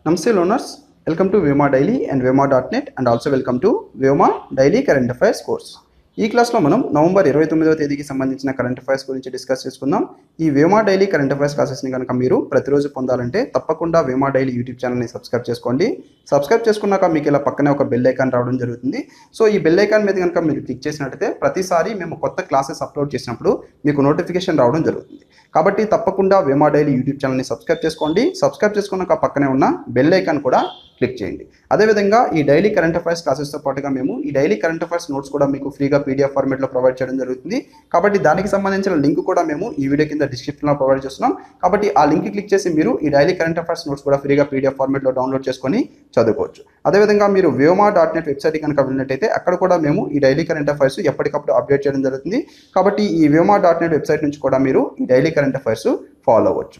Namaste learners, welcome to Vyoma Daily and Vyoma.net and also welcome to Vyoma Daily Current Affairs course. ఈ క్లాస్లో మనం November ఇరవై తొమ్మిదవ తేదీకి సంబంధించిన కరెంట్ అఫైర్స్ గురించి డిస్కస్ చేసుకుందాం ఈ వేమా డైలీ కరెంట్ అఫైర్స్ క్లాసెస్ని కనుక మీరు ప్రతిరోజు పొందాలంటే తప్పకుండా వేమా డైలీ యూట్యూబ్ ఛానల్ని సబ్స్క్రైబ్ చేసుకోండి సబ్స్క్రైబ్ చేసుకున్నాక మీకు ఇలా పక్కనే ఒక బెల్ ఐకాన్ రావడం జరుగుతుంది సో ఈ బెల్ ఐకాన్ మీద కనుక మీరు క్లిక్ చేసినట్టయితే ప్రతిసారి మేము కొత్త క్లాసెస్ అప్లోడ్ చేసినప్పుడు మీకు నోటిఫికేషన్ రావడం జరుగుతుంది కాబట్టి తప్పకుండా వేమా డైలీ యూట్యూబ్ ఛానల్ని సబ్స్క్రైబ్ చేసుకోండి సబ్స్క్రైబ్ చేసుకున్నాక పక్కనే ఉన్న బెల్ ఐకాన్ కూడా క్లిక్ చేయండి అదేవిధంగా ఈ డైలీ కరెంట్ అఫైర్స్ క్లాసెస్తో పాటుగా మేము ఈ డైలీ కరెంట్ అఫైర్స్ నోట్స్ కూడా మీకు ఫ్రీగా పీడిఎఫ్ ఫార్మేట్లో ప్రొవైడ్ చేయడం జరుగుతుంది కాబట్టి దానికి సంబంధించిన లింక్ కూడా మేము ఈ వీడియో కింద డిస్క్రిప్షన్లో ప్రొవైడ్ చేస్తున్నాం కాబట్టి ఆ లింక్ క్లిక్ చేసి మీరు ఈ డైలీ కరెంట్ అఫైర్స్ నోట్స్ కూడా ఫ్రీగా పీడిఎఫ్ ఫార్మేట్లో డౌన్లోడ్ చేసుకొని చదువుకోవచ్చు అదేవిధంగా మీరు వ్యోమా డాట్ నెట్ వెబ్సైట్ కనుక వెళ్ళినట్టయితే అక్కడ కూడా మేము ఈ డైలీ కరెంట్ అఫైర్స్ ఎప్పటికప్పుడు అప్డేట్ చేయడం జరుగుతుంది కాబట్టి ఈ వ్యోమా డాట్ నెట్ వెబ్సైట్ నుంచి కూడా మీరు ఈ డైలీ కరెంట్ అఫైర్స్ ఫాలో అవ్వచ్చు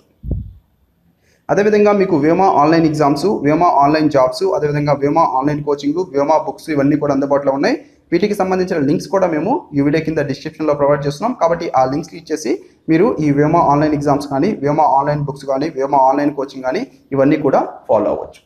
అదేవిధంగా మీకు Vema online exams Vema online jobs అదేవిధంగా Vema online coaching Vema books ఇవన్నీ కూడా అందుబాటులో ఉన్నాయి వీటికి సంబంధించిన లింక్స్ కూడా మేము ఈ వీడియో కింద డిస్క్రిప్షన్లో ప్రొవైడ్ చేస్తున్నాం కాబట్టి ఆ లింక్స్ క్లిక్ చేసి మీరు ఈ వేమా ఆన్లైన్ ఎగ్జామ్స్ కానీ వేమా ఆన్లైన్ బుక్స్ కానీ వేమా ఆన్లైన్ కోచింగ్ కానీ ఇవన్నీ కూడా ఫాలో అవ్వచ్చు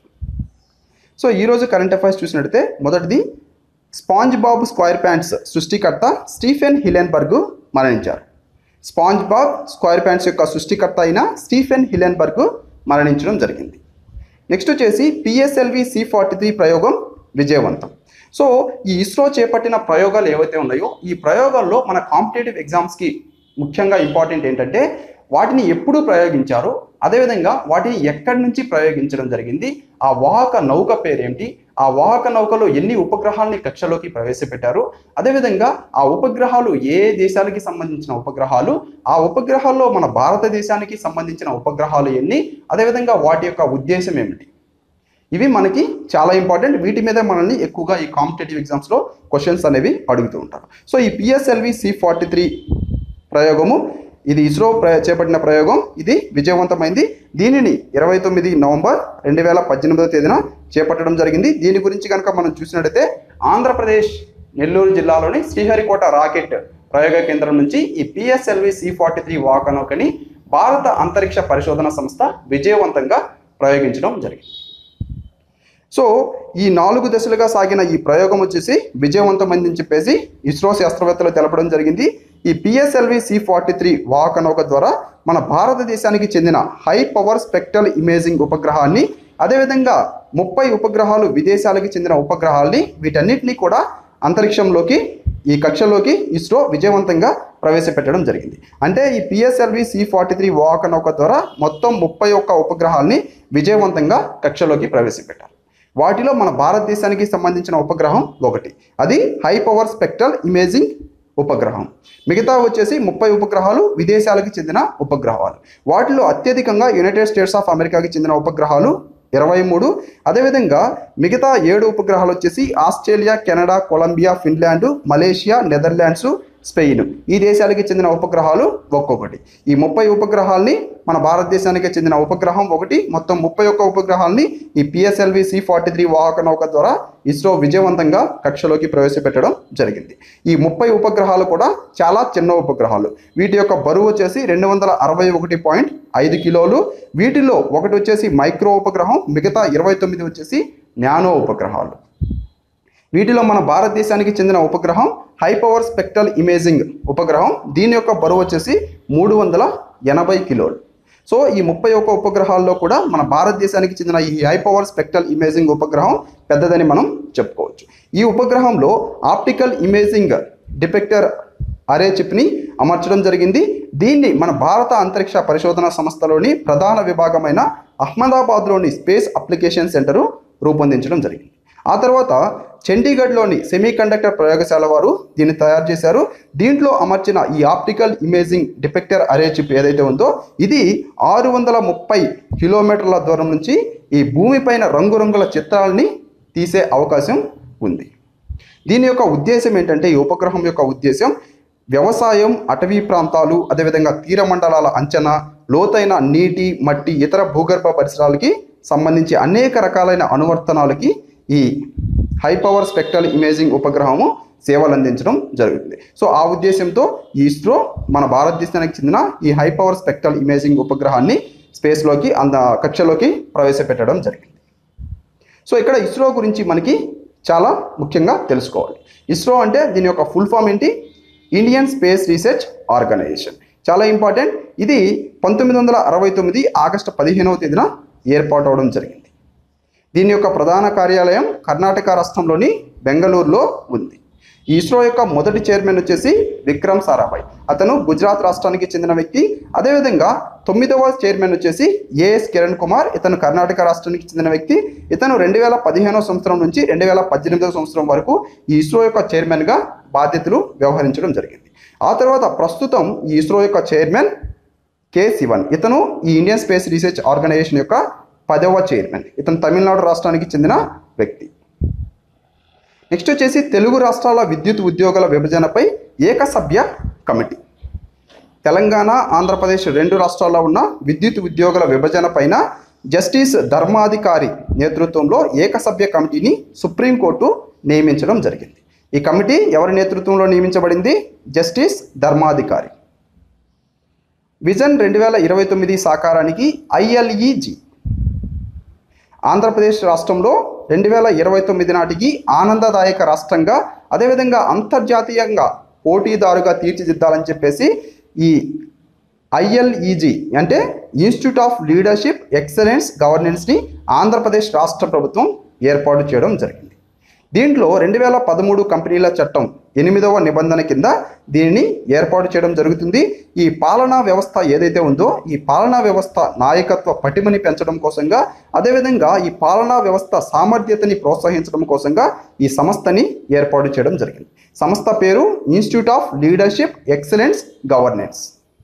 సో ఈరోజు కరెంట్ అఫైర్స్ చూసినట్టయితే మొదటిది స్పాంజ్ బాబ్ స్క్వైర్ ప్యాంట్స్ సృష్టికర్త స్టీఫెన్ హిలెన్బర్గ్ మరణించారు స్పాంజ్ బాబ్ స్క్వైర్ ప్యాంట్స్ యొక్క సృష్టికర్త అయిన స్టీఫెన్ హిలెన్బర్గ్ మరణించడం జరిగింది నెక్స్ట్ వచ్చేసి పిఎస్ఎల్వి సి ఫార్టీ త్రీ ప్రయోగం విజయవంతం సో ఈ ఇస్రో చేపట్టిన ప్రయోగాలు ఏవైతే ఉన్నాయో ఈ ప్రయోగాల్లో మన కాంపిటేటివ్ ఎగ్జామ్స్కి ముఖ్యంగా ఇంపార్టెంట్ ఏంటంటే వాటిని ఎప్పుడు ప్రయోగించారు అదేవిధంగా వాటిని ఎక్కడి నుంచి ప్రయోగించడం జరిగింది ఆ వాహక నౌక పేరేంటి ఆ వాహక నౌకలో ఎన్ని ఉపగ్రహాలని కక్షలోకి ప్రవేశపెట్టారు అదేవిధంగా ఆ ఉపగ్రహాలు ఏ దేశాలకి సంబంధించిన ఉపగ్రహాలు ఆ ఉపగ్రహాల్లో మన భారతదేశానికి సంబంధించిన ఉపగ్రహాలు ఎన్ని అదేవిధంగా వాటి యొక్క ఉద్దేశం ఏమిటి ఇవి మనకి చాలా ఇంపార్టెంట్ వీటి మీద మనల్ని ఎక్కువగా ఈ కాంపిటేటివ్ ఎగ్జామ్స్లో క్వశ్చన్స్ అనేవి అడుగుతూ ఉంటారు సో ఈ పిఎస్ఎల్వి సి ఫార్టీ త్రీ ప్రయోగము ఇది ఇస్రో ప్ర చేపట్టిన ప్రయోగం ఇది విజయవంతమైంది దీనిని ఇరవై తొమ్మిది నవంబర్ రెండు వేల పద్దెనిమిదవ తేదీన చేపట్టడం జరిగింది దీని గురించి కనుక మనం చూసినట్టయితే ఆంధ్రప్రదేశ్ నెల్లూరు జిల్లాలోని శ్రీహరికోట రాకెట్ ప్రయోగ కేంద్రం నుంచి ఈ పిఎస్ఎల్వి సి ఫార్టీ త్రీ వాకనౌకని భారత అంతరిక్ష పరిశోధన సంస్థ విజయవంతంగా ప్రయోగించడం జరిగింది సో ఈ నాలుగు దశలుగా సాగిన ఈ ప్రయోగం వచ్చేసి విజయవంతమైందని చెప్పేసి ఇస్రో శాస్త్రవేత్తలు తెలపడం జరిగింది ఈ పిఎస్ఎల్వి సి ఫార్టీ త్రీ వాహక నౌక ద్వారా మన భారతదేశానికి చెందిన హై పవర్ స్పెక్ట్రల్ ఇమేజింగ్ ఉపగ్రహాన్ని అదేవిధంగా ముప్పై ఉపగ్రహాలు విదేశాలకు చెందిన ఉపగ్రహాల్ని వీటన్నిటిని కూడా అంతరిక్షంలోకి ఈ కక్షలోకి ఇస్రో విజయవంతంగా ప్రవేశపెట్టడం జరిగింది అంటే ఈ పిఎస్ఎల్వి సి ఫార్టీ త్రీ వాహక నౌక ద్వారా మొత్తం ముప్పై ఒక్క ఉపగ్రహాల్ని విజయవంతంగా కక్షలోకి ప్రవేశపెట్టారు వాటిలో మన భారతదేశానికి సంబంధించిన ఉపగ్రహం ఒకటి అది హై పవర్ స్పెక్ట్రల్ ఇమేజింగ్ ఉపగ్రహం మిగతా వచ్చేసి ముప్పై ఉపగ్రహాలు విదేశాలకు చెందిన ఉపగ్రహాలు వాటిలో అత్యధికంగా యునైటెడ్ స్టేట్స్ ఆఫ్ అమెరికాకి చెందిన ఉపగ్రహాలు ఇరవై మూడు అదేవిధంగా మిగతా ఏడు ఉపగ్రహాలు వచ్చేసి Australia Canada Colombia Finland Malaysia Netherlands Spain ఈ దేశాలకి చెందిన ఉపగ్రహాలు ఒక్కొక్కటి ఈ ముప్పై ఉపగ్రహాల్ని మన భారతదేశానికి చెందిన ఉపగ్రహం ఒకటి మొత్తం ముప్పై ఒక్క ఉపగ్రహాల్ని ఈ పిఎస్ఎల్వి సి ఫార్టీ త్రీ వాహక నౌక ద్వారా ఇస్రో విజయవంతంగా కక్షలోకి ప్రవేశపెట్టడం జరిగింది ఈ ముప్పై ఉపగ్రహాలు కూడా చాలా చిన్న ఉపగ్రహాలు వీటి యొక్క బరువు వచ్చేసి రెండు వందల అరవై ఒకటి పాయింట్ ఐదు కిలోలు వీటిలో ఒకటి వచ్చేసి మైక్రో ఉపగ్రహం మిగతా ఇరవై తొమ్మిది వచ్చేసి నానో ఉపగ్రహాలు వీటిలో మన భారతదేశానికి చెందిన ఉపగ్రహం హై పవర్ స్పెక్ట్రల్ ఇమేజింగ్ ఉపగ్రహం దీని యొక్క బరువు వచ్చేసి మూడు వందల ఎనభై కిలోలు సో ఈ ముప్పై ఒక్క ఉపగ్రహాల్లో కూడా మన భారతదేశానికి చెందిన ఈ హై పవర్ స్పెక్ట్రల్ ఇమేజింగ్ ఉపగ్రహం పెద్దదని మనం చెప్పుకోవచ్చు ఈ ఉపగ్రహంలో ఆప్టికల్ ఇమేజింగ్ డిపెక్టర్ అరే చిప్ని అమర్చడం జరిగింది దీన్ని మన భారత అంతరిక్ష పరిశోధన సంస్థలోని ప్రధాన విభాగమైన అహ్మదాబాద్లోని స్పేస్ అప్లికేషన్ సెంటరు రూపొందించడం జరిగింది ఆ తర్వాత చండీగఢ్లోని సెమీ కండక్టర్ ప్రయోగశాల వారు దీన్ని తయారు చేశారు దీంట్లో అమర్చిన ఈ ఆప్టికల్ ఇమేజింగ్ డిపెక్టర్ అరే చిప్ ఏదైతే ఉందో ఇది ఆరు వందల ముప్పై కిలోమీటర్ల దూరం నుంచి ఈ భూమిపైన రంగురంగుల చిత్రాలని తీసే అవకాశం ఉంది దీని యొక్క ఉద్దేశం ఏంటంటే ఈ ఉపగ్రహం యొక్క ఉద్దేశం వ్యవసాయం అటవీ ప్రాంతాలు అదేవిధంగా తీర మండలాల అంచనా లోతైన నీటి మట్టి ఇతర భూగర్భ పరిసరాలకి సంబంధించి అనేక రకాలైన అనువర్తనాలకి ఈ హై పవర్ స్పెక్ట్రల్ ఇమేజింగ్ ఉపగ్రహము సేవలు అందించడం జరుగుతుంది సో ఆ ఉద్దేశంతో ఈ ఇస్రో మన భారతదేశానికి చెందిన ఈ హై పవర్ స్పెక్ట్రల్ ఇమేజింగ్ ఉపగ్రహాన్ని స్పేస్లోకి అంద కక్షలోకి ప్రవేశపెట్టడం జరిగింది సో ఇక్కడ ఇస్రో గురించి మనకి చాలా ముఖ్యంగా తెలుసుకోవాలి ఇస్రో అంటే దీని యొక్క ఫుల్ ఫామ్ ఏంటి ఇండియన్ స్పేస్ రీసెర్చ్ ఆర్గనైజేషన్ చాలా ఇంపార్టెంట్ ఇది పంతొమ్మిది వందల అరవై తొమ్మిది ఆగస్టు పదిహేనవ తేదీన ఏర్పాటు అవడం జరిగింది దీని యొక్క ప్రధాన కార్యాలయం కర్ణాటక రాష్ట్రంలోని బెంగళూరులో ఉంది ఈ ఇస్రో యొక్క మొదటి చైర్మన్ వచ్చేసి విక్రమ్ సారాభాయ్ అతను గుజరాత్ రాష్ట్రానికి చెందిన వ్యక్తి అదేవిధంగా తొమ్మిదవ చైర్మన్ వచ్చేసి ఏఎస్ కిరణ్ కుమార్ ఇతను కర్ణాటక రాష్ట్రానికి చెందిన వ్యక్తి ఇతను రెండు వేల పదిహేనవ సంవత్సరం నుంచి రెండు వేల పద్దెనిమిదవ సంవత్సరం వరకు ఈ ఇస్రో యొక్క చైర్మన్గా బాధ్యతలు వ్యవహరించడం జరిగింది ఆ తర్వాత ప్రస్తుతం ఈ ఇస్రో యొక్క చైర్మన్ కె శివన్ ఇతను ఈ ఇండియన్ స్పేస్ రీసెర్చ్ ఆర్గనైజేషన్ యొక్క పదవ చైర్మన్ ఇతను తమిళనాడు రాష్ట్రానికి చెందిన వ్యక్తి నెక్స్ట్ వచ్చేసి తెలుగు రాష్ట్రాల విద్యుత్ ఉద్యోగుల విభజనపై ఏకసభ్య కమిటీ తెలంగాణ ఆంధ్రప్రదేశ్ రెండు రాష్ట్రాల్లో ఉన్న విద్యుత్ ఉద్యోగుల విభజన పైన జస్టిస్ ధర్మాధికారి నేతృత్వంలో ఏకసభ్య కమిటీని సుప్రీంకోర్టు నియమించడం జరిగింది ఈ కమిటీ ఎవరి నేతృత్వంలో నియమించబడింది జస్టిస్ ధర్మాధికారి విజన్ రెండు వేల ఇరవై తొమ్మిది సాకారానికి ఐఎల్ఈజి ఆంధ్రప్రదేశ్ రాష్ట్రంలో రెండు వేల ఇరవై తొమ్మిది నాటికి ఆనందదాయక రాష్ట్రంగా అదేవిధంగా అంతర్జాతీయంగా పోటీదారుగా తీర్చిదిద్దాలని చెప్పేసి ఈ ఐఎల్ఈజి అంటే ఇన్స్టిట్యూట్ ఆఫ్ లీడర్షిప్ ఎక్సలెన్స్ గవర్నెన్స్ని ఆంధ్రప్రదేశ్ రాష్ట్ర ప్రభుత్వం ఏర్పాటు చేయడం జరిగింది దీంట్లో రెండు వేల పదమూడు కంపెనీల చట్టం ఎనిమిదవ నిబంధన కింద దీనిని ఏర్పాటు చేయడం జరుగుతుంది ఈ పాలనా వ్యవస్థ ఏదైతే ఉందో ఈ పాలనా వ్యవస్థ నాయకత్వ పటిమని పెంచడం కోసంగా అదేవిధంగా ఈ పాలనా వ్యవస్థ సామర్థ్యతని ప్రోత్సహించడం కోసంగా ఈ సంస్థని ఏర్పాటు చేయడం జరిగింది సంస్థ పేరు Institute of Leadership Excellence Governance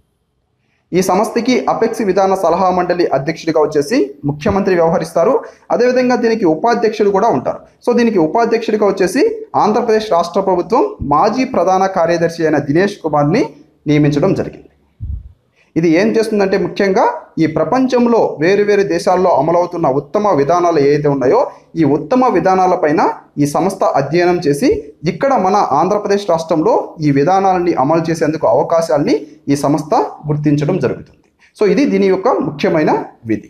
ఈ సంస్థకి అపెక్స్ విధాన సలహా మండలి అధ్యక్షుడిగా వచ్చేసి ముఖ్యమంత్రి వ్యవహరిస్తారు అదేవిధంగా దీనికి ఉపాధ్యక్షుడు కూడా ఉంటారు సో దీనికి ఉపాధ్యక్షుడిగా వచ్చేసి ఆంధ్రప్రదేశ్ రాష్ట్ర ప్రభుత్వం మాజీ ప్రధాన కార్యదర్శి అయిన దినేష్ కుమార్ని నియమించడం జరిగింది ఇది ఏం చేస్తుందంటే ముఖ్యంగా ఈ ప్రపంచంలో వేరు వేరు దేశాల్లో అమలవుతున్న ఉత్తమ విధానాలు ఏవైతే ఉన్నాయో ఈ ఉత్తమ విధానాలపైన ఈ సంస్థ అధ్యయనం చేసి ఇక్కడ మన ఆంధ్రప్రదేశ్ రాష్ట్రంలో ఈ విధానాలని అమలు చేసేందుకు అవకాశాలని ఈ సంస్థ గుర్తించడం జరుగుతుంది సో ఇది దీని యొక్క ముఖ్యమైన విధి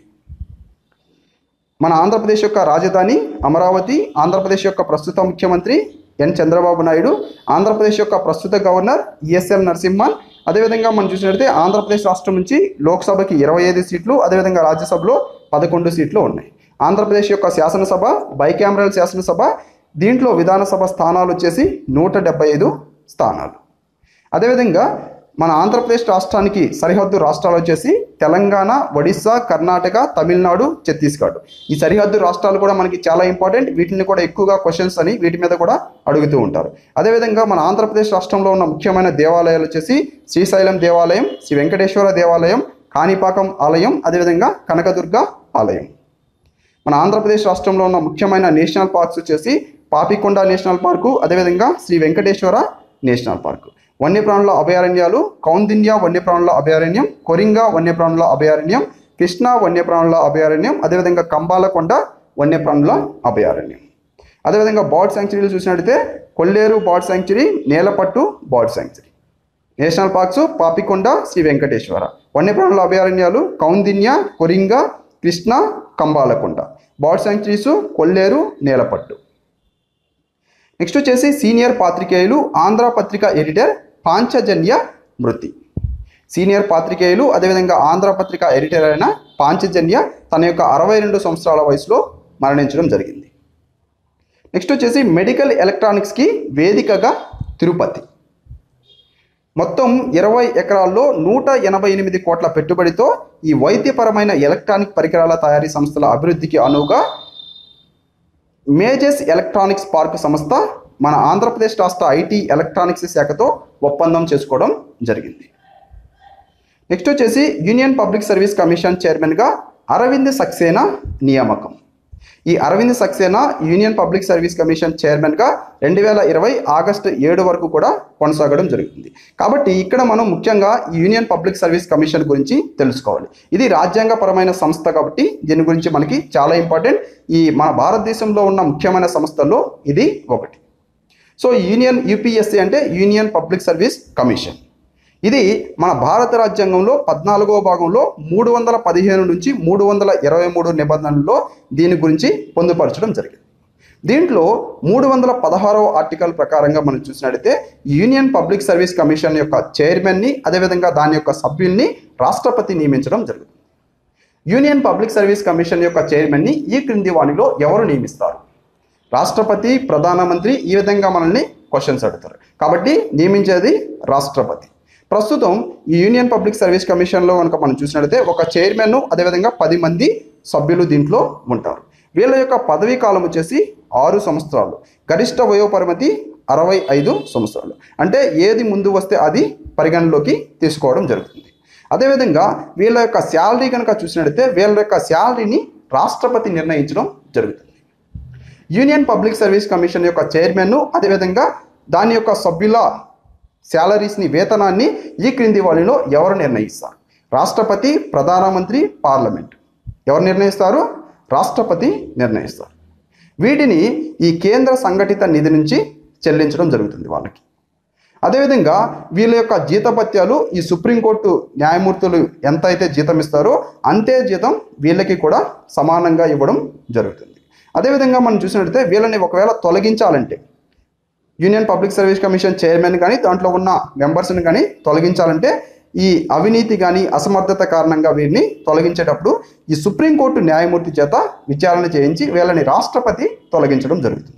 మన ఆంధ్రప్రదేశ్ యొక్క రాజధాని అమరావతి ఆంధ్రప్రదేశ్ యొక్క ప్రస్తుత ముఖ్యమంత్రి ఎన్ చంద్రబాబు నాయుడు ఆంధ్రప్రదేశ్ యొక్క ప్రస్తుత గవర్నర్ ఈఎస్ఎల్ నరసింహన్ అదేవిధంగా మనం చూసినట్లయితే ఆంధ్రప్రదేశ్ రాష్ట్రం నుంచి లోక్సభకి ఇరవై ఐదు సీట్లు అదేవిధంగా రాజ్యసభలో పదకొండు సీట్లు ఉన్నాయి ఆంధ్రప్రదేశ్ యొక్క శాసనసభ బైకామరల్ శాసనసభ దీంట్లో విధానసభ స్థానాలు వచ్చేసి నూట డెబ్బై ఐదు స్థానాలు అదేవిధంగా మన ఆంధ్రప్రదేశ్ రాష్ట్రానికి సరిహద్దు రాష్ట్రాలు వచ్చేసి తెలంగాణ ఒడిస్సా కర్ణాటక తమిళనాడు ఛత్తీస్గఢ్ ఈ సరిహద్దు రాష్ట్రాలు కూడా మనకి చాలా ఇంపార్టెంట్ వీటిని కూడా ఎక్కువగా క్వశ్చన్స్ అని వీటి మీద కూడా అడుగుతూ ఉంటారు అదేవిధంగా మన ఆంధ్రప్రదేశ్ రాష్ట్రంలో ఉన్న ముఖ్యమైన దేవాలయాలు వచ్చేసి శ్రీశైలం దేవాలయం శ్రీ వెంకటేశ్వర దేవాలయం కాణిపాకం ఆలయం అదేవిధంగా కనకదుర్గ ఆలయం మన ఆంధ్రప్రదేశ్ రాష్ట్రంలో ఉన్న ముఖ్యమైన నేషనల్ పార్క్స్ వచ్చేసి పాపికొండ నేషనల్ పార్కు అదేవిధంగా శ్రీ వెంకటేశ్వర నేషనల్ పార్కు వన్యప్రాణుల అభయారణ్యాలు కౌందిన్య వన్యప్రాణుల అభయారణ్యం కొరింగ వన్యప్రాణుల అభయారణ్యం కృష్ణా వన్యప్రాణుల అభయారణ్యం అదేవిధంగా కంబాలకొండ వన్యప్రాణుల అభయారణ్యం అదేవిధంగా బర్డ్ శాంక్చురీలు చూసినట్టయితే Kolleru Bird Sanctuary Nelapattu Bird Sanctuary national parks Papikonda Sri Venkateswara వన్యప్రాణుల అభయారణ్యాలు Koundinya Coringa Krishna Kambalakonda bird sanctuaries Kolleru Nelapattu next వచ్చేసి సీనియర్ పాత్రికేయులు ఆంధ్ర పత్రిక ఎడిటర్ పాంచజన్య మృతి సీనియర్ పాత్రికేయులు అదేవిధంగా ఆంధ్ర పత్రిక ఎడిటర్ అయిన పాంచజన్య తన యొక్క అరవై రెండు సంవత్సరాల వయసులో మరణించడం జరిగింది నెక్స్ట్ వచ్చేసి మెడికల్ ఎలక్ట్రానిక్స్కి వేదికగా తిరుపతి మొత్తం ఇరవై ఎకరాల్లో నూట ఎనభై ఎనిమిది కోట్ల పెట్టుబడితో ఈ వైద్యపరమైన ఎలక్ట్రానిక్ పరికరాల తయారీ సంస్థల అభివృద్ధికి అనువుగా మేజెస్ ఎలక్ట్రానిక్స్ పార్క్ సంస్థ మన ఆంధ్రప్రదేశ్ రాష్ట్ర ఐటీ ఎలక్ట్రానిక్స్ శాఖతో ఒప్పందం చేసుకోవడం జరిగింది నెక్స్ట్ వచ్చేసి యూనియన్ పబ్లిక్ సర్వీస్ కమిషన్ చైర్మన్గా అరవింద్ సక్సేనా నియామకం ఈ Arvind Saxena Union Public Service Commission చైర్మన్గా రెండు వేల ఇరవై ఆగస్టు ఏడు వరకు కూడా కొనసాగడం జరుగుతుంది కాబట్టి ఇక్కడ మనం ముఖ్యంగా ఈ యూనియన్ పబ్లిక్ సర్వీస్ కమిషన్ గురించి తెలుసుకోవాలి ఇది రాజ్యాంగపరమైన సంస్థ కాబట్టి దీని గురించి మనకి చాలా ఇంపార్టెంట్ ఈ మన భారతదేశంలో ఉన్న ముఖ్యమైన సంస్థల్లో ఇది ఒకటి సో యూనియన్ యూపీఎస్సీ అంటే యూనియన్ పబ్లిక్ సర్వీస్ కమిషన్ ఇది మన భారత రాజ్యాంగంలో పద్నాలుగో భాగంలో మూడు వందల పదిహేను నుంచి మూడు వందల ఇరవై మూడు నిబంధనల్లో దీని గురించి పొందుపరచడం జరిగింది దీంట్లో మూడు వందల పదహారవ ఆర్టికల్ ప్రకారంగా మనం చూసినట్లయితే యూనియన్ పబ్లిక్ సర్వీస్ కమిషన్ యొక్క చైర్మన్ని అదేవిధంగా దాని యొక్క సభ్యుల్ని రాష్ట్రపతి నియమించడం జరుగుతుంది యూనియన్ పబ్లిక్ సర్వీస్ కమిషన్ యొక్క చైర్మన్ని ఈ క్రింది వాణిలో ఎవరు నియమిస్తారు రాష్ట్రపతి ప్రధానమంత్రి ఈ విధంగా మనల్ని క్వశ్చన్స్ అడుగుతారు కాబట్టి నియమించేది రాష్ట్రపతి ప్రస్తుతం ఈ యూనియన్ పబ్లిక్ సర్వీస్ కమిషన్లో కనుక మనం చూసినట్లయితే ఒక చైర్మన్ అదేవిధంగా పది మంది సభ్యులు దీంట్లో ఉంటారు వీళ్ళ యొక్క పదవీ కాలం వచ్చేసి ఆరు సంవత్సరాలు గరిష్ట వయోపరిమితి అరవై ఐదు సంవత్సరాలు అంటే ఏది ముందు వస్తే అది పరిగణలోకి తీసుకోవడం జరుగుతుంది అదేవిధంగా వీళ్ళ యొక్క శాలరీ కనుక చూసినట్లయితే వీళ్ళ యొక్క శాలరీని రాష్ట్రపతి నిర్ణయించడం జరుగుతుంది యూనియన్ పబ్లిక్ సర్వీస్ కమిషన్ యొక్క చైర్మన్ అదేవిధంగా దాని యొక్క సభ్యుల శాలరీస్ని వేతనాన్ని ఈ క్రింది వారిలో ఎవరు నిర్ణయిస్తారు రాష్ట్రపతి ప్రధానమంత్రి పార్లమెంట్ ఎవరు నిర్ణయిస్తారు రాష్ట్రపతి నిర్ణయిస్తారు వీటిని ఈ కేంద్ర సంఘటిత నిధి నుంచి చెల్లించడం జరుగుతుంది వాళ్ళకి అదేవిధంగా వీళ్ళ యొక్క జీతభత్యాలు ఈ సుప్రీంకోర్టు న్యాయమూర్తులు ఎంత అయితే జీతం ఇస్తారో అంతే జీతం వీళ్ళకి కూడా సమానంగా ఇవ్వడం జరుగుతుంది అదేవిధంగా మనం చూసినట్లయితే వీళ్ళని ఒకవేళ తొలగించాలంటే Union Public Service Commission chairman కానీ దాంట్లో ఉన్న మెంబర్స్ని కానీ తొలగించాలంటే ఈ అవినీతి కానీ అసమర్థత కారణంగా వీరిని తొలగించేటప్పుడు ఈ సుప్రీంకోర్టు న్యాయమూర్తి చేత విచారణ చేయించి వీళ్ళని రాష్ట్రపతి తొలగించడం జరుగుతుంది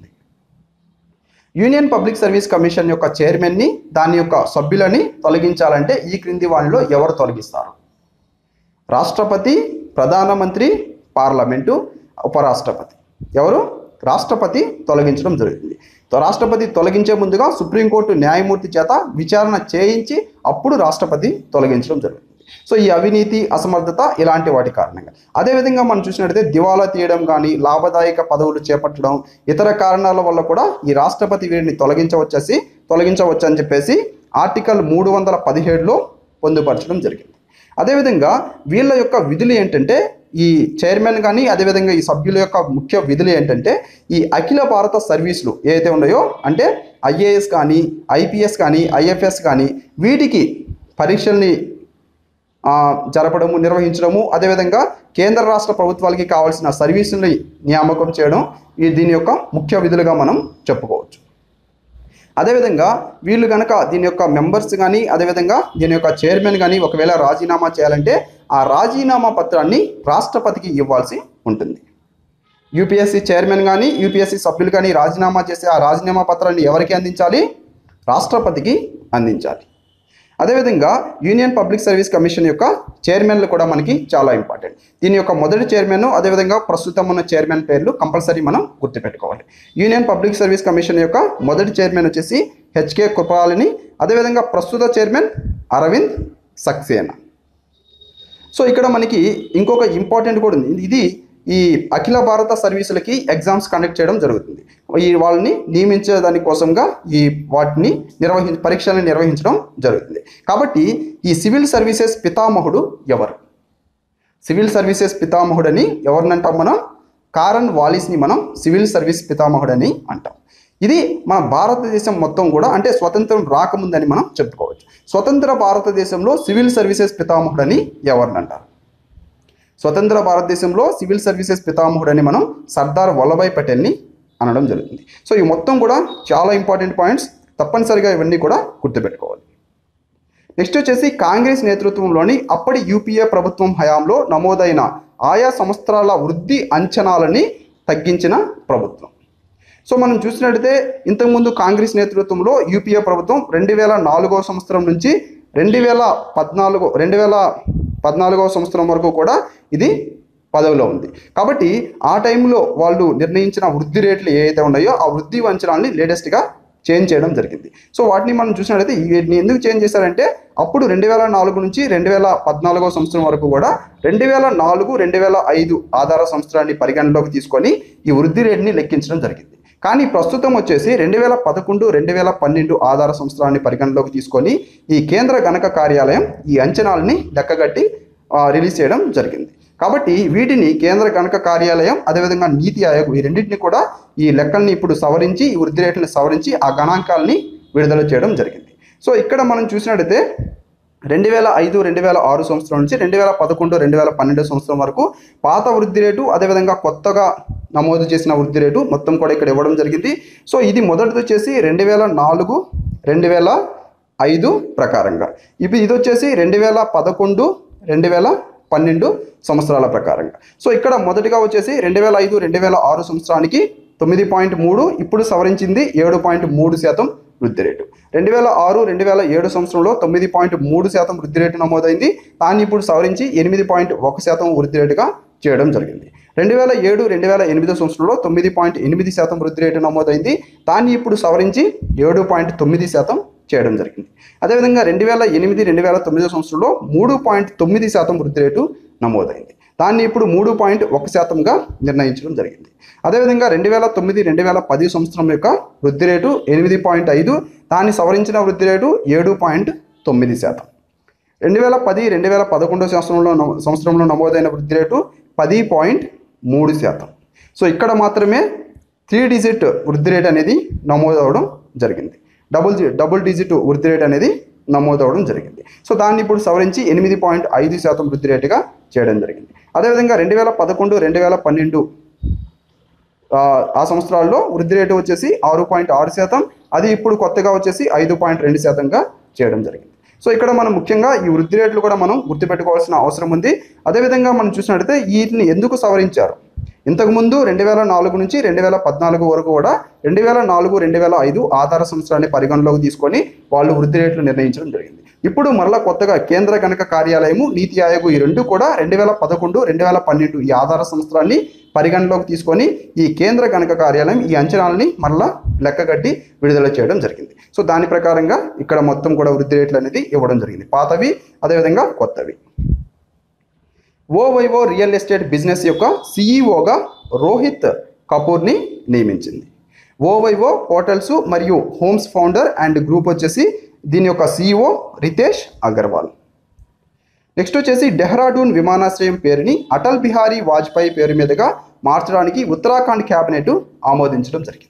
యూనియన్ పబ్లిక్ సర్వీస్ కమిషన్ యొక్క చైర్మన్ని దాని యొక్క సభ్యులని తొలగించాలంటే ఈ క్రింది వారిలో ఎవరు తొలగిస్తారు రాష్ట్రపతి ప్రధానమంత్రి పార్లమెంటు ఉపరాష్ట్రపతి ఎవరు రాష్ట్రపతి తొలగించడం జరుగుతుంది తో- రాష్ట్రపతి తొలగించే ముందుగా సుప్రీంకోర్టు న్యాయమూర్తి చేత విచారణ చేయించి అప్పుడు రాష్ట్రపతి తొలగించడం జరుగుతుంది సో ఈ అవినీతి అసమర్థత ఇలాంటి వాటి కారణంగా అదేవిధంగా మనం చూసినట్లయితే దివాలా తీయడం కానీ లాభదాయక పదవులు చేపట్టడం ఇతర కారణాల వల్ల కూడా ఈ రాష్ట్రపతి వీరిని తొలగించవచ్చేసి తొలగించవచ్చు అని చెప్పేసి ఆర్టికల్ మూడు వందల పదిహేడులో పొందుపరచడం జరిగింది అదేవిధంగా వీళ్ళ యొక్క విధులు ఏంటంటే ఈ చైర్మన్ కానీ అదేవిధంగా ఈ సభ్యుల యొక్క ముఖ్య విధులు ఏంటంటే ఈ అఖిల భారత సర్వీసులు ఏవైతే ఉన్నాయో అంటే ఐఏఎస్ కానీ ఐపీఎస్ కానీ ఐఎఫ్ఎస్ కానీ వీటికి పరీక్షల్ని ఆ, జరపడము నిర్వహించడము అదేవిధంగా కేంద్ర రాష్ట్ర ప్రభుత్వాలకి కావాల్సిన సర్వీసుల్ని నియామకం చేయడం ఈ దీని యొక్క ముఖ్య విధులుగా మనం చెప్పుకోవచ్చు అదేవిధంగా వీళ్ళు కనుక దీని యొక్క మెంబర్స్ కానీ అదేవిధంగా దీని యొక్క చైర్మన్ కానీ ఒకవేళ రాజీనామా చేయాలంటే ఆ రాజీనామా పత్రాన్ని రాష్ట్రపతికి ఇవ్వాల్సి ఉంటుంది యూపీఎస్సీ చైర్మన్ కానీ యూపీఎస్సీ సభ్యులు కానీ రాజీనామా చేసే ఆ రాజీనామా పత్రాన్ని ఎవరికి అందించాలి రాష్ట్రపతికి అందించాలి అదేవిధంగా యూనియన్ పబ్లిక్ సర్వీస్ కమిషన్ యొక్క చైర్మన్లు కూడా మనకి చాలా ఇంపార్టెంట్ దీని యొక్క మొదటి చైర్మన్ అదేవిధంగా ప్రస్తుతం ఉన్న చైర్మన్ పేర్లు కంపల్సరీ మనం గుర్తుపెట్టుకోవాలి యూనియన్ పబ్లిక్ సర్వీస్ కమిషన్ యొక్క మొదటి చైర్మన్ వచ్చేసి హెచ్కే కృపాలని అదేవిధంగా ప్రస్తుత చైర్మన్ అరవింద్ సక్సేనా సో ఇక్కడ మనకి ఇంకొక ఇంపార్టెంట్ కూడా ఉంది ఇది ఈ అఖిల భారత సర్వీసులకి ఎగ్జామ్స్ కండక్ట్ చేయడం జరుగుతుంది ఈ వాళ్ళని నియమించే దానికోసంగా ఈ వాటిని నిర్వహి పరీక్షలను నిర్వహించడం జరుగుతుంది కాబట్టి ఈ సివిల్ సర్వీసెస్ పితామహుడు ఎవరు సివిల్ సర్వీసెస్ పితామహుడని ఎవరినంటాం మనం కారన్ వాలిస్ని మనం సివిల్ సర్వీస్ పితామహుడని అంటాం ఇది మన భారతదేశం మొత్తం కూడా అంటే స్వతంత్రం రాకముందని మనం చెప్పుకోవచ్చు స్వతంత్ర భారతదేశంలో సివిల్ సర్వీసెస్ పితామహుడని ఎవరిని అంటారు స్వతంత్ర భారతదేశంలో సివిల్ సర్వీసెస్ పితామహుడని మనం సర్దార్ వల్లభాయ్ పటేల్ని అనడం జరుగుతుంది సో ఈ మొత్తం కూడా చాలా ఇంపార్టెంట్ పాయింట్స్ తప్పనిసరిగా ఇవన్నీ కూడా గుర్తుపెట్టుకోవాలి నెక్స్ట్ వచ్చేసి కాంగ్రెస్ నేతృత్వంలోని అప్పటి యూపీఏ ప్రభుత్వం హయాంలో నమోదైన ఆయా సంవత్సరాల వృద్ధి అంచనాలని తగ్గించిన ప్రభుత్వం సో మనం చూసినట్లయితే ఇంతకుముందు కాంగ్రెస్ నేతృత్వంలో యూపీఏ ప్రభుత్వం రెండు వేల నాలుగో సంవత్సరం నుంచి రెండు వేల పద్నాలుగు రెండు వేల పద్నాలుగవ సంవత్సరం వరకు కూడా ఇది పదవిలో ఉంది కాబట్టి ఆ టైంలో వాళ్ళు నిర్ణయించిన వృద్ధి రేట్లు ఏవైతే ఉన్నాయో ఆ వృద్ధి అంచనాల్ని లేటెస్ట్గా చేంజ్ చేయడం జరిగింది సో వాటిని మనం చూసినట్లయితే వీటిని ఎందుకు చేంజ్ చేశారంటే అప్పుడు రెండు వేల నాలుగు నుంచి రెండు వేల పద్నాలుగో సంవత్సరం వరకు కూడా రెండు వేల నాలుగు రెండు వేల ఐదు ఆధార సంవత్సరాన్ని పరిగణలోకి తీసుకొని ఈ వృద్ధి రేటుని లెక్కించడం జరిగింది కానీ ప్రస్తుతం వచ్చేసి రెండు వేల పదకొండు రెండు వేల పన్నెండు ఆధార సంవత్సరాన్ని పరిగణలోకి తీసుకొని ఈ కేంద్ర గణక కార్యాలయం ఈ అంచనాలని లెక్కగట్టి ఆ, రిలీజ్ చేయడం జరిగింది కాబట్టి వీటిని కేంద్ర గణక కార్యాలయం అదేవిధంగా నీతి ఆయోగ్ ఈ రెండింటిని కూడా ఈ లెక్కల్ని ఇప్పుడు సవరించి ఈ వృద్ధి రేట్లను సవరించి ఆ గణాంకాలని విడుదల చేయడం జరిగింది సో ఇక్కడ మనం చూసినట్టయితే రెండు వేల ఐదు రెండు వేల ఆరు సంవత్సరం నుంచి రెండు వేల పదకొండు రెండు వేల పన్నెండు సంవత్సరం వరకు పాత వృద్ధి రేటు అదేవిధంగా కొత్తగా నమోదు చేసిన వృద్ధి రేటు మొత్తం కూడా ఇక్కడ ఇవ్వడం జరిగింది సో ఇది మొదటిది వచ్చేసి రెండు వేల నాలుగు రెండు వేల ఐదు ప్రకారంగా ఇప్పుడు ఇది వచ్చేసి రెండు వేల పదకొండు రెండు వేల పన్నెండు సంవత్సరాల ప్రకారంగా సో ఇక్కడ మొదటిగా వచ్చేసి రెండు వేల ఐదు రెండు వేల ఆరు సంవత్సరానికి తొమ్మిది పాయింట్ మూడు ఇప్పుడు సవరించింది ఏడు పాయింట్ మూడు శాతం వృద్ధి రేటు రెండు వేల ఆరు రెండు వేల ఏడు సంవత్సరంలో తొమ్మిది పాయింట్ మూడు శాతం వృద్ధి రేటు నమోదైంది దాన్ని ఇప్పుడు సవరించి ఎనిమిది పాయింట్ ఒక శాతం వృద్ధి రేటుగా చేయడం జరిగింది రెండు వేల ఏడు రెండు వేల ఎనిమిదో సంవత్సరంలో తొమ్మిది పాయింట్ ఎనిమిది శాతం వృద్ధి రేటు నమోదైంది దాన్ని ఇప్పుడు సవరించి ఏడు పాయింట్ తొమ్మిది శాతం చేయడం జరిగింది అదేవిధంగా రెండు వేల ఎనిమిది రెండు వేల తొమ్మిదో సంవత్సరంలో మూడు పాయింట్ తొమ్మిది శాతం వృద్ధి రేటు నమోదైంది దాన్ని ఇప్పుడు మూడు పాయింట్ ఒక శాతంగా నిర్ణయించడం జరిగింది అదేవిధంగా రెండు వేల తొమ్మిది రెండు వేల పది సంవత్సరం యొక్క వృద్ధి రేటు ఎనిమిది పాయింట్ ఐదు దాన్ని సవరించిన వృద్ధి రేటు ఏడు పాయింట్ తొమ్మిది శాతం రెండు వేల పది రెండు వేల పదకొండో సంవత్సరంలో నమో- సంవత్సరంలో నమోదైన వృద్ధి రేటు పది పాయింట్ మూడు శాతం సో ఇక్కడ మాత్రమే త్రీ డిజిట్ వృద్ధి రేట్ అనేది నమోదవడం జరిగింది డబుల్ జి- డబుల్ డిజిట్ వృద్ధి రేట్ అనేది నమోదవడం జరిగింది సో దాన్ని ఇప్పుడు సవరించి ఎనిమిది పాయింట్ ఐదు శాతం వృద్ధి రేటుగా చేయడం జరిగింది అదేవిధంగా రెండు వేల పదకొండు రెండు వేల పన్నెండు ఆ, ఆ సంవత్సరాల్లో వృద్ధి రేటు వచ్చేసి ఆరు పాయింట్ ఆరు శాతం అది ఇప్పుడు కొత్తగా వచ్చేసి ఐదు పాయింట్ రెండు శాతంగా చేయడం జరిగింది సో ఇక్కడ మనం ముఖ్యంగా ఈ వృద్ధి రేట్లు కూడా మనం గుర్తుపెట్టుకోవాల్సిన అవసరం ఉంది అదేవిధంగా మనం చూసినట్టయితే వీటిని ఎందుకు సవరించారు ఇంతకుముందు రెండు వేల నాలుగు నుంచి రెండు వేల పద్నాలుగు వరకు కూడా రెండు వేల నాలుగు రెండు వేల ఐదు ఆధార సంవత్సరాన్ని పరిగణలోకి తీసుకొని వాళ్ళు వృద్ధి రేట్లు నిర్ణయించడం జరిగింది ఇప్పుడు మరలా కొత్తగా కేంద్ర గణక కార్యాలయము నీతి ఆయోగ్ ఈ రెండు కూడా రెండు వేల పదకొండు రెండు వేల పన్నెండు ఈ ఆధార సంవత్సరాన్ని పరిగణలోకి తీసుకొని ఈ కేంద్ర గణక కార్యాలయం ఈ అంచనాలని మరలా లెక్కగట్టి విడుదల చేయడం జరిగింది సో దాని ప్రకారంగా ఇక్కడ మొత్తం కూడా వృద్ధి రేట్లు అనేది ఇవ్వడం జరిగింది పాతవి అదేవిధంగా కొత్తవి ఓవైవో రియల్ ఎస్టేట్ బిజినెస్ యొక్క సిఈఓగా రోహిత్ కపూర్ని నియమించింది ఓవైవో హోటల్స్ మరియు హోమ్స్ ఫౌండర్ అండ్ గ్రూప్ వచ్చేసి దీని యొక్క సిఇఓ రితేష్ అగర్వాల్ నెక్స్ట్ వచ్చేసి డెహ్రాడూన్ విమానాశ్రయం పేరుని అటల్ బిహారీ వాజ్పేయి పేరు మీదుగా మార్చడానికి ఉత్తరాఖండ్ క్యాబినెట్ ఆమోదించడం జరిగింది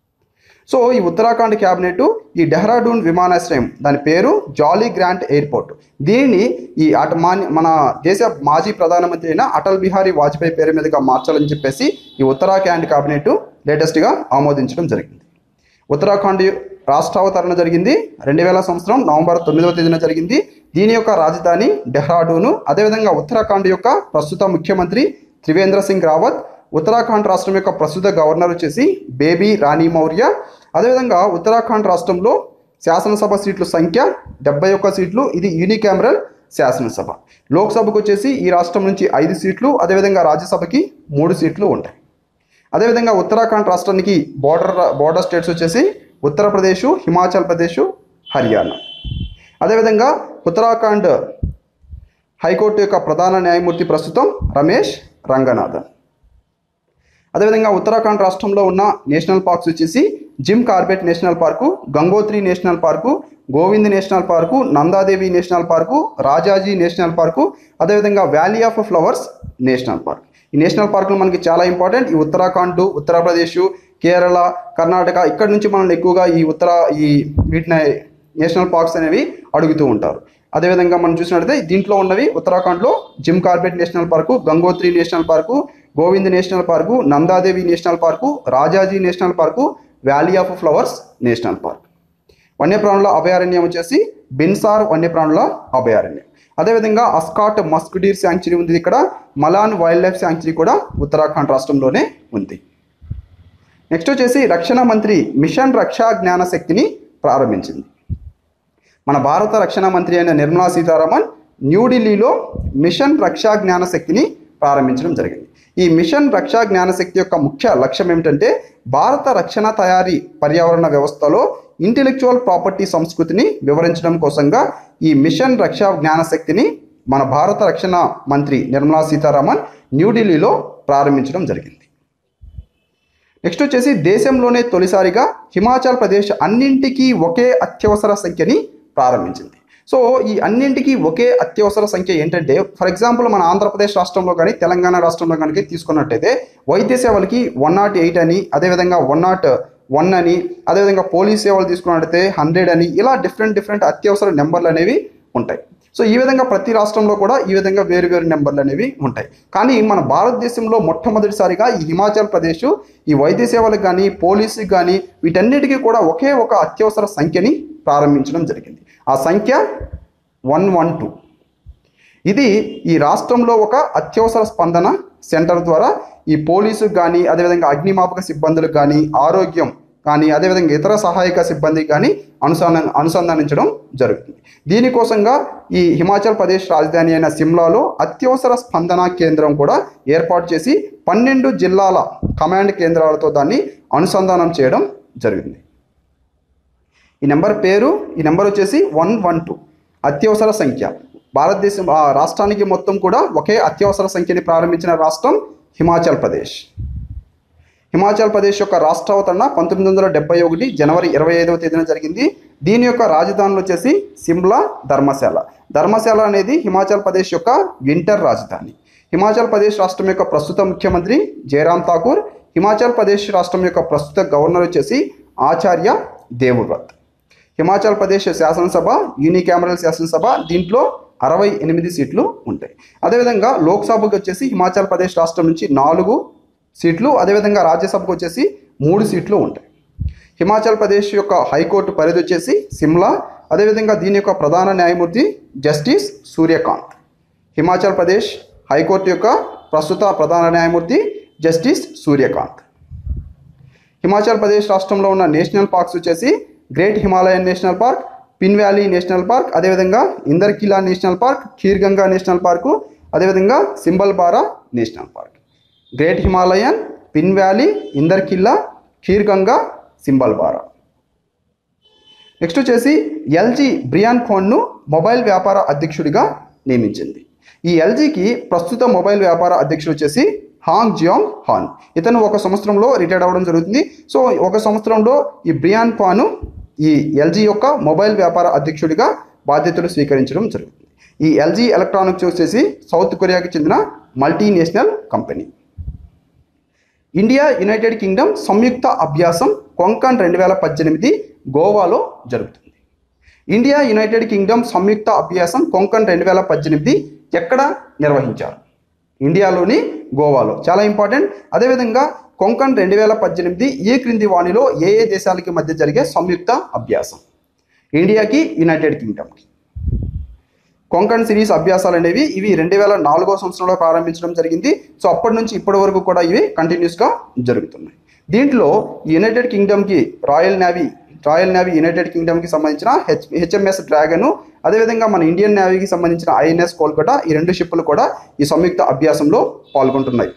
సో ఈ ఉత్తరాఖండ్ క్యాబినెట్ ఈ డెహ్రాడూన్ విమానాశ్రయం దాని పేరు జాలీ గ్రాంట్ ఎయిర్పోర్ట్ దీనిని ఈ అట మాన్య మన దేశ మాజీ ప్రధానమంత్రి అయిన అటల్ బిహారీ వాజ్పేయి పేరు మీదుగా మార్చాలని చెప్పేసి ఈ ఉత్తరాఖండ్ క్యాబినెట్ లేటెస్ట్గా ఆమోదించడం జరిగింది ఉత్తరాఖండ్ రాష్ట్రావతరణ జరిగింది రెండు వేల సంవత్సరం నవంబర్ తొమ్మిదవ తేదీన జరిగింది దీని యొక్క రాజధాని డెహ్రాడూను అదేవిధంగా ఉత్తరాఖండ్ యొక్క ప్రస్తుత ముఖ్యమంత్రి త్రివేంద్ర సింగ్ రావత్ ఉత్తరాఖండ్ రాష్ట్రం యొక్క ప్రస్తుత గవర్నర్ వచ్చేసి బేబీ రాణి మౌర్య అదేవిధంగా ఉత్తరాఖండ్ రాష్ట్రంలో శాసనసభ సీట్ల సంఖ్య డెబ్బై ఒక్క సీట్లు ఇది యూనికామరల్ శాసనసభ లోక్సభకు వచ్చేసి ఈ రాష్ట్రం నుంచి ఐదు సీట్లు అదేవిధంగా రాజ్యసభకి మూడు సీట్లు ఉంటాయి అదేవిధంగా ఉత్తరాఖండ్ రాష్ట్రానికి బోర్డర్ బోర్డర్ స్టేట్స్ వచ్చేసి ఉత్తరప్రదేశ్ హిమాచల్ ప్రదేశ్ హర్యానా అదేవిధంగా ఉత్తరాఖండ్ హైకోర్టు యొక్క ప్రధాన న్యాయమూర్తి ప్రస్తుతం రమేష్ రంగనాథన్ అదేవిధంగా ఉత్తరాఖండ్ రాష్ట్రంలో ఉన్న నేషనల్ పార్క్స్ వచ్చేసి Jim Corbett National Park Gangotri National Park Govind National Park Nanda Devi National Park Rajaji National Park అదేవిధంగా Valley of Flowers National Park ఈ నేషనల్ పార్కులు మనకి చాలా ఇంపార్టెంట్ ఈ ఉత్తరాఖండ్ ఉత్తరప్రదేశ్ కేరళ కర్ణాటక ఇక్కడ నుంచి మనల్ని ఎక్కువగా ఈ ఉత్తర ఈ వీటిని నేషనల్ పార్క్స్ అనేవి అడుగుతూ ఉంటారు అదేవిధంగా మనం చూసినట్లయితే దీంట్లో ఉన్నవి ఉత్తరాఖండ్లో Jim Corbett National Park Gangotri National Park Govind National Park Nanda Devi National Park Rajaji National Park Valley of Flowers National Park వన్యప్రాణుల అభయారణ్యం వచ్చేసి బిన్సార్ వన్యప్రాణుల అభయారణ్యం అదేవిధంగా అస్కాట్ మస్కుడీర్ శాంక్చురీ ఉంది ఇక్కడ మలాన్ వైల్డ్ లైఫ్ శాంక్చురీ కూడా ఉత్తరాఖండ్ రాష్ట్రంలోనే ఉంది నెక్స్ట్ వచ్చేసి రక్షణ మంత్రి మిషన్ రక్షా జ్ఞాన శక్తిని ప్రారంభించింది మన భారత రక్షణ మంత్రి అయిన నిర్మలా సీతారామన్ న్యూఢిల్లీలో మిషన్ రక్షా జ్ఞాన శక్తిని ప్రారంభించడం జరిగింది ఈ మిషన్ రక్షా జ్ఞాన శక్తి యొక్క ముఖ్య లక్ష్యం ఏమిటంటే భారత రక్షణ తయారీ పర్యావరణ వ్యవస్థలో ఇంటెలెక్చువల్ ప్రాపర్టీ సంస్కృతిని వివరించడం కోసంగా ఈ మిషన్ రక్షా జ్ఞాన శక్తిని మన భారత రక్షణ మంత్రి నిర్మలా సీతారామన్ న్యూఢిల్లీలో ప్రారంభించడం జరిగింది నెక్స్ట్ వచ్చేసి దేశంలోనే తొలిసారిగా హిమాచల్ ప్రదేశ్ అన్నింటికీ ఒకే అత్యవసర సంఖ్యని ప్రారంభించింది సో ఈ అన్నింటికీ ఒకే అత్యవసర సంఖ్య ఏంటంటే ఫర్ ఎగ్జాంపుల్ మన ఆంధ్రప్రదేశ్ రాష్ట్రంలో కానీ తెలంగాణ రాష్ట్రంలో కనుక తీసుకున్నట్టయితే వైద్య సేవలకి వన్ నాట్ ఎయిట్ అని అదేవిధంగా వన్ నాట్ వన్ అని అదేవిధంగా పోలీస్ సేవలు తీసుకున్నట్టయితే హండ్రెడ్ అని ఇలా డిఫరెంట్ డిఫరెంట్ అత్యవసర నెంబర్లు అనేవి ఉంటాయి సో ఈ విధంగా ప్రతి రాష్ట్రంలో కూడా ఈ విధంగా వేరు వేరు నెంబర్లు అనేవి ఉంటాయి కానీ మన భారతదేశంలో మొట్టమొదటిసారిగా ఈ హిమాచల్ ప్రదేశ్ ఈ వైద్య సేవలకు కానీ పోలీసుకి కానీ వీటన్నిటికీ కూడా ఒకే ఒక అత్యవసర సంఖ్యని ప్రారంభించడం జరిగింది ఆ సంఖ్య వన్ వన్ టూ ఇది ఈ రాష్ట్రంలో ఒక అత్యవసర స్పందన సెంటర్ ద్వారా ఈ పోలీసుకు కానీ అదేవిధంగా అగ్నిమాపక సిబ్బందులకు కానీ ఆరోగ్యం కానీ అదేవిధంగా ఇతర సహాయక సిబ్బందికి కానీ అనుసంధాన అనుసంధానించడం జరుగుతుంది దీనికోసంగా ఈ హిమాచల్ ప్రదేశ్ రాజధాని అయిన సిమ్లాలో అత్యవసర స్పందన కేంద్రం కూడా ఏర్పాటు చేసి పన్నెండు జిల్లాల కమాండ్ కేంద్రాలతో దాన్ని అనుసంధానం చేయడం జరిగింది ఈ నెంబర్ పేరు ఈ నెంబర్ వచ్చేసి వన్ వన్ టూ అత్యవసర సంఖ్య భారతదేశం ఆ రాష్ట్రానికి మొత్తం కూడా ఒకే అత్యవసర సంఖ్యని ప్రారంభించిన రాష్ట్రం హిమాచల్ ప్రదేశ్ హిమాచల్ ప్రదేశ్ యొక్క రాష్ట్రావతరణ పంతొమ్మిది వందల డెబ్బై ఒకటి జనవరి ఇరవై ఐదవ తేదీన జరిగింది దీని యొక్క రాజధానులు వచ్చేసి సిమ్లా ధర్మశాల ధర్మశాల అనేది హిమాచల్ ప్రదేశ్ యొక్క వింటర్ రాజధాని హిమాచల్ ప్రదేశ్ రాష్ట్రం యొక్క ప్రస్తుత ముఖ్యమంత్రి జయరామ్ ఠాకూర్ హిమాచల్ ప్రదేశ్ రాష్ట్రం యొక్క ప్రస్తుత గవర్నర్ వచ్చేసి ఆచార్య దేవవ్రత్ హిమాచల్ ప్రదేశ్ శాసనసభ యూనికామరల్ శాసనసభ దీంట్లో అరవై ఎనిమిది సీట్లు ఉంటాయి అదేవిధంగా లోక్సభకు వచ్చేసి హిమాచల్ ప్రదేశ్ రాష్ట్రం నుంచి నాలుగు సీట్లు అదేవిధంగా రాజ్యసభకు వచ్చేసి మూడు సీట్లు ఉంటాయి హిమాచల్ ప్రదేశ్ యొక్క హైకోర్టు పరిధి వచ్చేసి సిమ్లా అదేవిధంగా దీని యొక్క ప్రధాన న్యాయమూర్తి జస్టిస్ సూర్యకాంత్ హిమాచల్ ప్రదేశ్ హైకోర్టు యొక్క ప్రస్తుత ప్రధాన న్యాయమూర్తి జస్టిస్ సూర్యకాంత్ హిమాచల్ ప్రదేశ్ రాష్ట్రంలో ఉన్న నేషనల్ పార్క్స్ వచ్చేసి Great Himalayan National Park Pin Valley National Park అదేవిధంగా Inderkilla National Park Kheerganga National Park అదేవిధంగా Simbalbara National Park Great Himalayan Pin Valley Inderkilla Kheerganga Simbalbara next వచ్చేసి ఎల్జీ బ్రియాన్ ఖోన్ను మొబైల్ వ్యాపార అధ్యక్షుడిగా నియమించింది ఈ ఎల్జీకి ప్రస్తుత మొబైల్ వ్యాపార అధ్యక్షుడు వచ్చేసి హాంగ్ జియాంగ్ హాన్ ఇతను ఒక సంవత్సరంలో రిటైర్డ్ అవ్వడం జరుగుతుంది సో ఒక సంవత్సరంలో ఈ బ్రియాన్ పాను ఈ ఎల్జీ యొక్క మొబైల్ వ్యాపార అధ్యక్షుడిగా బాధ్యతలు స్వీకరించడం జరుగుతుంది ఈ ఎల్జీ ఎలక్ట్రానిక్స్ వచ్చేసి సౌత్ కొరియాకి చెందిన multinational company India United Kingdom సంయుక్త అభ్యాసం కొంకణ్ రెండు వేల పద్దెనిమిది గోవాలో జరుగుతుంది ఇండియా యునైటెడ్ కింగ్డమ్ సంయుక్త అభ్యాసం కొంకణ్ రెండు వేల పద్దెనిమిది ఎక్కడ నిర్వహించారు ఇండియాలోని గోవాలో చాలా ఇంపార్టెంట్ అదేవిధంగా కొంకణ్ రెండు వేల పద్దెనిమిది ఈ క్రింది వాణిలో ఏ ఏ దేశాలకి మధ్య జరిగే సంయుక్త అభ్యాసం ఇండియాకి యునైటెడ్ కింగ్డమ్కి కొంకణ్ సిరీస్ అభ్యాసాలు అనేవి ఇవి రెండు వేల నాలుగో సంవత్సరంలో ప్రారంభించడం జరిగింది సో అప్పటి నుంచి ఇప్పటి వరకు కూడా ఇవి కంటిన్యూస్గా జరుగుతున్నాయి దీంట్లో యునైటెడ్ కింగ్డమ్కి Royal Navy Royal Navy United కింగ్డమ్కి సంబంధించిన హెచ్ హెచ్ఎంఎస్ డ్రాగన్ అదేవిధంగా మన ఇండియన్ నేవీకి సంబంధించిన ఐఎన్ఎస్ కోల్కతా ఈ రెండు షిప్పులు కూడా ఈ సంయుక్త అభ్యాసంలో పాల్గొంటున్నాయి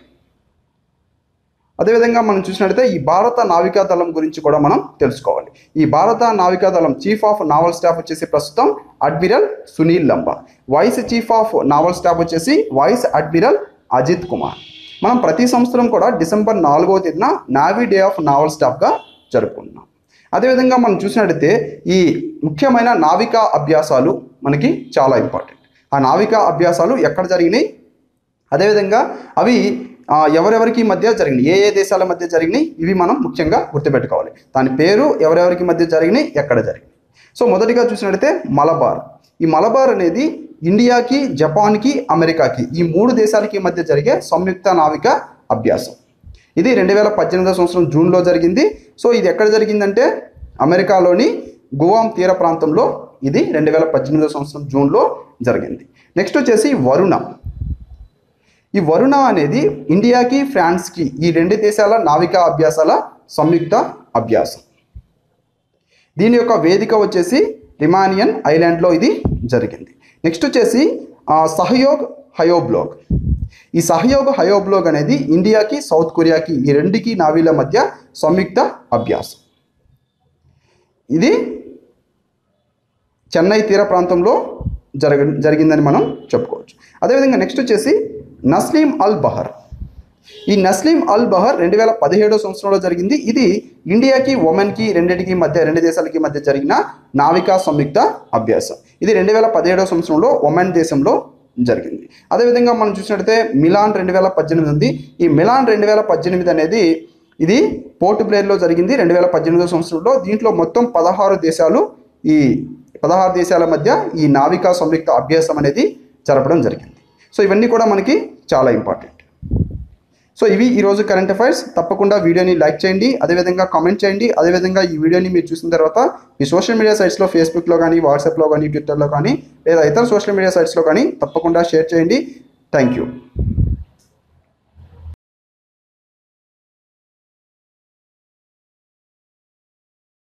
అదేవిధంగా మనం చూసినట్లయితే ఈ భారత నావికా దళం గురించి కూడా మనం తెలుసుకోవాలి ఈ భారత నావికా దళం చీఫ్ ఆఫ్ నావల్ స్టాఫ్ వచ్చేసి ప్రస్తుతం Admiral Sunil Lanba Vice Chief of Naval Staff వచ్చేసి వైస్ అడ్మిరల్ అజిత్ కుమార్ మనం ప్రతి సంవత్సరం కూడా డిసెంబర్ నాలుగవ తేదీన నావీ డే ఆఫ్ నావల్ స్టాఫ్గా జరుపుకుంటున్నాం అదేవిధంగా మనం చూసినట్లయితే ఈ ముఖ్యమైన నావికా అభ్యాసాలు మనకి చాలా ఇంపార్టెంట్ ఆ నావికా అభ్యాసాలు ఎక్కడ జరిగినాయి అదేవిధంగా అవి ఆ, ఎవరెవరికి మధ్య జరిగినాయి ఏ ఏ దేశాల మధ్య జరిగినాయి ఇవి మనం ముఖ్యంగా గుర్తుపెట్టుకోవాలి దాని పేరు ఎవరెవరికి మధ్య జరిగినాయి ఎక్కడ జరిగినాయి సో మొదటిగా చూసినట్లయితే మలబార్ ఈ మలబార్ అనేది ఇండియాకి జపాన్కి అమెరికాకి ఈ మూడు దేశాలకి మధ్య జరిగే సంయుక్త నావిక అభ్యాసం ఇది రెండు వేల పద్దెనిమిదో సంవత్సరం జూన్లో జరిగింది సో ఇది ఎక్కడ జరిగిందంటే అమెరికాలోని గువాం తీర ప్రాంతంలో ఇది రెండు వేల పద్దెనిమిదో సంవత్సరం జూన్లో జరిగింది నెక్స్ట్ వచ్చేసి వరుణ ఈ వరుణ అనేది ఇండియాకి ఫ్రాన్స్కి ఈ రెండు దేశాల నావికా అభ్యాసాల సంయుక్త అభ్యాసం దీని యొక్క వేదిక వచ్చేసి రిమానియన్ ఐలాండ్లో ఇది జరిగింది నెక్స్ట్ వచ్చేసి ఆ, సహయోగ్ హయోబ్లోగ్ ఈ సహయోగ హయోబ్లోగ్ అనేది ఇండియాకి సౌత్ కొరియాకి ఈ రెండుకి నావీల మధ్య సంయుక్త అభ్యాసం ఇది చెన్నై తీర ప్రాంతంలో జరగ జరిగిందని మనం చెప్పుకోవచ్చు అదేవిధంగా నెక్స్ట్ వచ్చేసి నస్లీం అల్ బహర్ ఈ నస్లీం అల్ బహర్ రెండు వేల పదిహేడో సంవత్సరంలో జరిగింది ఇది ఇండియాకి ఒమన్కి రెండింటికి మధ్య రెండు దేశాలకి మధ్య జరిగిన నావికా సంయుక్త అభ్యాసం ఇది రెండు వేల పదిహేడో సంవత్సరంలో ఒమన్ దేశంలో జరిగింది అదేవిధంగా మనం చూసినట్లయితే మిలాన్ రెండు వేల పద్దెనిమిది ఉంది ఈ మిలాన్ రెండు వేల పద్దెనిమిది అనేది ఇది పోర్ట్ బ్లేర్లో జరిగింది రెండు వేల పద్దెనిమిదో సంవత్సరంలో దీంట్లో మొత్తం పదహారు దేశాలు ఈ పదహారు దేశాల మధ్య ఈ నావికా సంయుక్త అభ్యాసం అనేది జరపడం జరిగింది సో ఇవన్నీ కూడా మనకి చాలా ఇంపార్టెంట్ సో ఇవి ఈరోజు కరెంట్ అఫైర్స్ తప్పకుండా వీడియోని లైక్ చేయండి అదేవిధంగా కామెంట్ చేయండి అదేవిధంగా ఈ వీడియోని మీరు చూసిన తర్వాత మీ సోషల్ మీడియా సైట్స్లో ఫేస్బుక్లో కానీ వాట్సాప్లో కానీ ట్విట్టర్లో కానీ లేదా ఇతర సోషల్ మీడియా సైట్స్లో కానీ తప్పకుండా షేర్ చేయండి థ్యాంక్ యూ